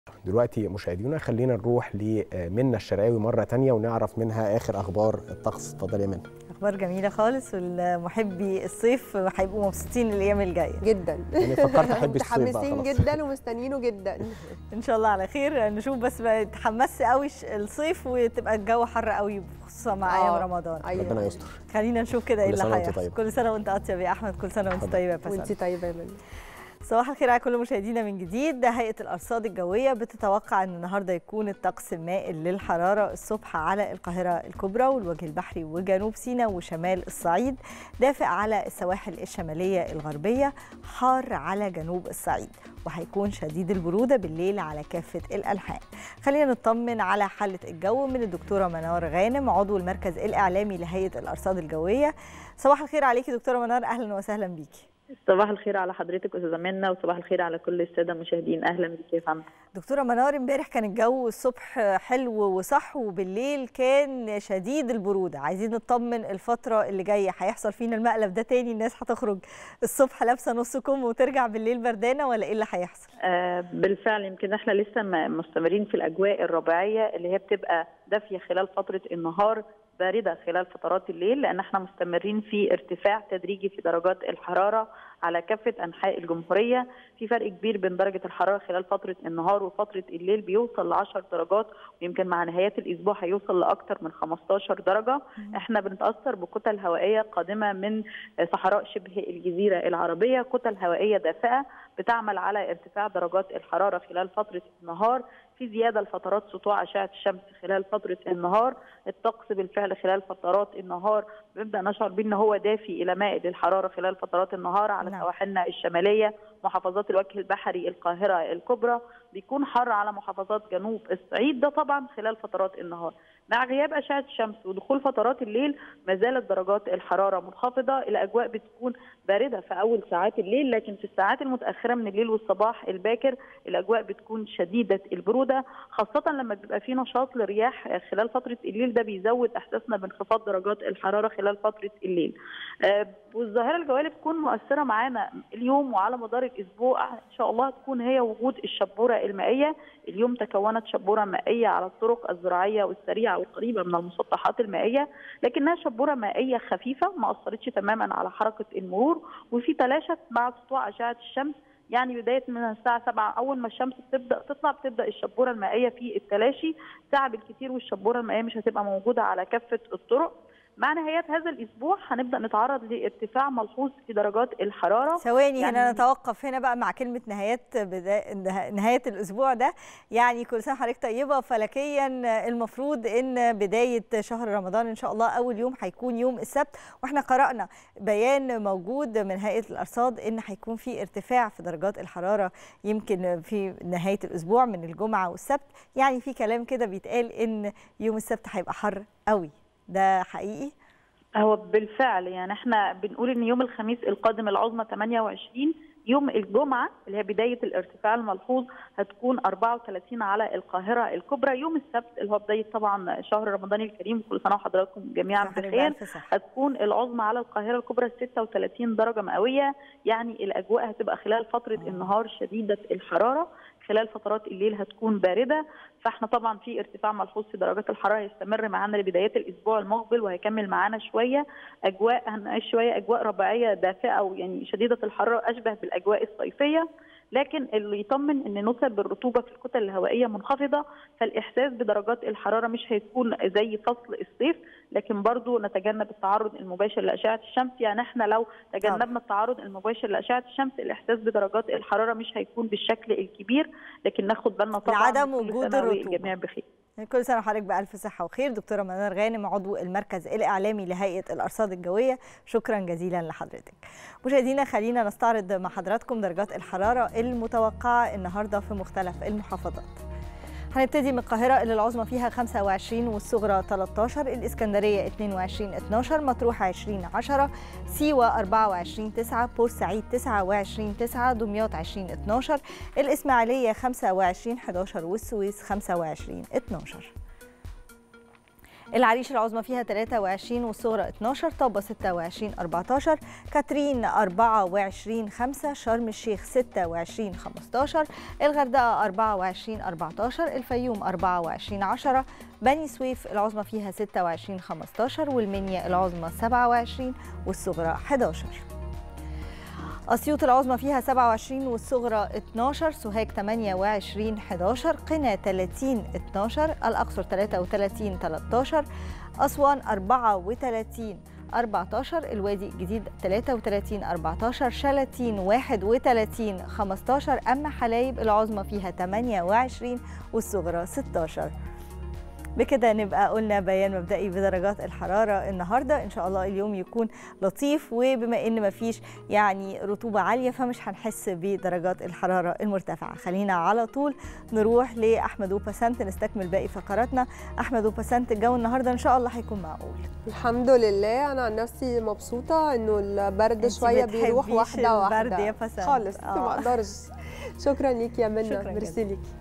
دلوقتي مشاهدينا خلينا نروح لمنى الشرقاوي مره تانية ونعرف منها اخر اخبار الطقس اتفضلي يا منى اخبار جميله خالص والمحبي الصيف هيبقوا مبسوطين الايام الجايه جدا يعني فكرت احب الصيف بقى متحمسين خلاص. جدا ومستنيينه جدا ان شاء الله على خير نشوف بس بقى تحمست قوي الصيف وتبقى الجو حر قوي خصوصا مع ايام آه. رمضان أيوة. ربنا يستر خلينا نشوف كده ايه كل اللي سنة وأنت هيحصل طيبة. كل سنه وانت اطيب يا احمد كل سنه وانت اتفضل. طيبه يا فساد وانت طيبه يا منى صباح الخير على كل مشاهدينا من جديد هيئة الأرصاد الجوية بتتوقع أن النهاردة يكون الطقس مائل للحرارة الصبح على القاهرة الكبرى والوجه البحري وجنوب سيناء وشمال الصعيد دافئ على السواحل الشمالية الغربية حار على جنوب الصعيد وهيكون شديد البرودة بالليل على كافة الأنحاء خلينا نطمن على حالة الجو من الدكتورة منار غانم عضو المركز الإعلامي لهيئة الأرصاد الجوية صباح الخير عليكي دكتورة منار أهلا وسهلا بيكي صباح الخير على حضرتك استاذه منى وصباح الخير على كل الساده المشاهدين اهلا بك يا فندم دكتورة منار امبارح كان الجو الصبح حلو وصح وبالليل كان شديد البرودة عايزين نطمن الفترة اللي جاية هيحصل فينا المقلب ده تاني الناس هتخرج الصبح لابسة نص كم وترجع بالليل بردانة ولا ايه اللي هيحصل؟ آه بالفعل يمكن احنا لسه م- مستمرين في الاجواء الربيعيه اللي هي بتبقى دافيه خلال فتره النهار بارده خلال فترات الليل لان احنا مستمرين في ارتفاع تدريجي في درجات الحراره على كافه انحاء الجمهوريه في فرق كبير بين درجه الحراره خلال فتره النهار وفتره الليل بيوصل ل 10 درجات ويمكن مع نهايات الاسبوع هيوصل لاكثر من 15 درجه احنا بنتاثر بكتل هوائيه قادمه من صحراء شبه الجزيره العربيه كتل هوائيه دافئه بتعمل على ارتفاع درجات الحراره خلال فتره النهار في زياده لفترات سطوع اشعه الشمس خلال فتره النهار الطقس بالفعل خلال فترات النهار بنبدا نشعر بيه ان هو دافي الى مائل الحراره خلال فترات النهار على نعم. سواحلنا الشماليه محافظات الوجه البحري القاهره الكبرى بيكون حر على محافظات جنوب الصعيد ده طبعا خلال فترات النهار مع غياب اشعه الشمس ودخول فترات الليل ما زالت درجات الحراره منخفضه الاجواء بتكون بارده في اول ساعات الليل لكن في الساعات المتاخره من الليل والصباح الباكر الاجواء بتكون شديده البروده خاصه لما بيبقى في نشاط للرياح خلال فتره الليل ده بيزود احساسنا بانخفاض درجات الحراره خلال فتره الليل آه، والظاهره الجويه اللي بتكون مؤثره معانا اليوم وعلى مدار الاسبوع ان شاء الله هتكون هي وجود الشبوره المائيه اليوم تكونت شبوره مائيه على الطرق الزراعيه والسريعه والقريبه من المسطحات المائيه لكنها شبوره مائيه خفيفه ما اثرتش تماما على حركه المرور وفي تلاشت مع سطوع اشعه الشمس يعني بدايه من الساعه 7 اول ما الشمس بتبدا تطلع بتبدا الشبوره المائيه في التلاشي ساعه بالكثير والشبوره المائيه مش هتبقى موجوده على كافه الطرق مع نهاية هذا الأسبوع هنبدأ نتعرض لارتفاع ملحوظ في درجات الحرارة ثواني هنا يعني- نتوقف هنا بقى مع كلمة نهايات بدا... نه- نهاية الأسبوع ده يعني كل سنة حضرتك طيبة فلكيا المفروض إن بداية شهر رمضان إن شاء الله أول يوم هيكون يوم السبت وإحنا قرأنا بيان موجود من هيئة الأرصاد إن هيكون في ارتفاع في درجات الحرارة يمكن في نهاية الأسبوع من الجمعة والسبت يعني في كلام كده بيتقال إن يوم السبت هيبقى حر قوي ده حقيقي؟ هو بالفعل يعني احنا بنقول ان يوم الخميس القادم العظمى 28 يوم الجمعة اللي هي بداية الارتفاع الملحوظ هتكون 34 على القاهرة الكبرى يوم السبت اللي هو بداية طبعا شهر رمضان الكريم كل سنة وحضراتكم جميعا حضرتك بخير بألف صحة. هتكون العظمى على القاهرة الكبرى 36 درجة مئوية يعني الأجواء هتبقى خلال فترة النهار شديدة الحرارة خلال فترات الليل هتكون باردة فاحنا طبعا في ارتفاع ملحوظ في درجات الحرارة هيستمر معانا لبدايات الأسبوع المقبل وهيكمل معانا شوية أجواء هنعيش شوية أجواء ربيعية دافئة أو يعني شديدة الحرارة أشبه بالأجواء الصيفية لكن اللي يطمن ان نسب الرطوبه في الكتل الهوائيه منخفضه فالاحساس بدرجات الحراره مش هيكون زي فصل الصيف لكن برضو نتجنب التعرض المباشر لاشعه الشمس يعني احنا لو تجنبنا التعرض المباشر لاشعه الشمس الاحساس بدرجات الحراره مش هيكون بالشكل الكبير لكل ناخد بالنا طبعا لعدم كل وجود سنة الرطوبة. والجميع بخير كل سنه وحضرتك بالف صحه وخير دكتوره منار غانم عضو المركز الاعلامي لهيئه الارصاد الجويه شكرا جزيلا لحضرتك مشاهدينا خلينا نستعرض مع حضراتكم درجات الحراره المتوقعه النهارده في مختلف المحافظات هنبتدي من القاهرة اللي العظمى فيها 25 والصغرى 13 الإسكندرية 22 12 مطروح 20 10 سيوة 24 9 بورسعيد 29 9 دمياط 20 12 الإسماعيلية 25 11 والسويس 25 12 العريش العظمى فيها 23 والصغرى 12 طابة 26 14 كاترين 24 5 شرم الشيخ 26 15 الغردقة 24 14 الفيوم 24 10 بني سويف العظمى فيها 26 15 والمنيا العظمى 27 والصغرى 11 أسيوط العظمى فيها 27 والصغرى 12 سوهاج 28 11 قنا 30 12 الأقصر 33 13 أسوان 34 14 الوادي الجديد 33 14 شلاتين 31 15 أما حلايب العظمى فيها 28 والصغرى 16 بكده نبقى قلنا بيان مبدئي بدرجات الحرارة النهاردة إن شاء الله اليوم يكون لطيف وبما إن مفيش يعني رطوبة عالية فمش هنحس بدرجات الحرارة المرتفعة خلينا على طول نروح لأحمد وبسنت نستكمل باقي فقراتنا أحمد وبسنت الجو النهاردة إن شاء الله هيكون معقول الحمد لله انا عن نفسي مبسوطه انه البرد أنتي شويه بيروح بتحبيش واحده البرد واحده يا بسنت. خالص آه. ما اقدرش شكرا ليك يا منى شكراً ميرسي ليكي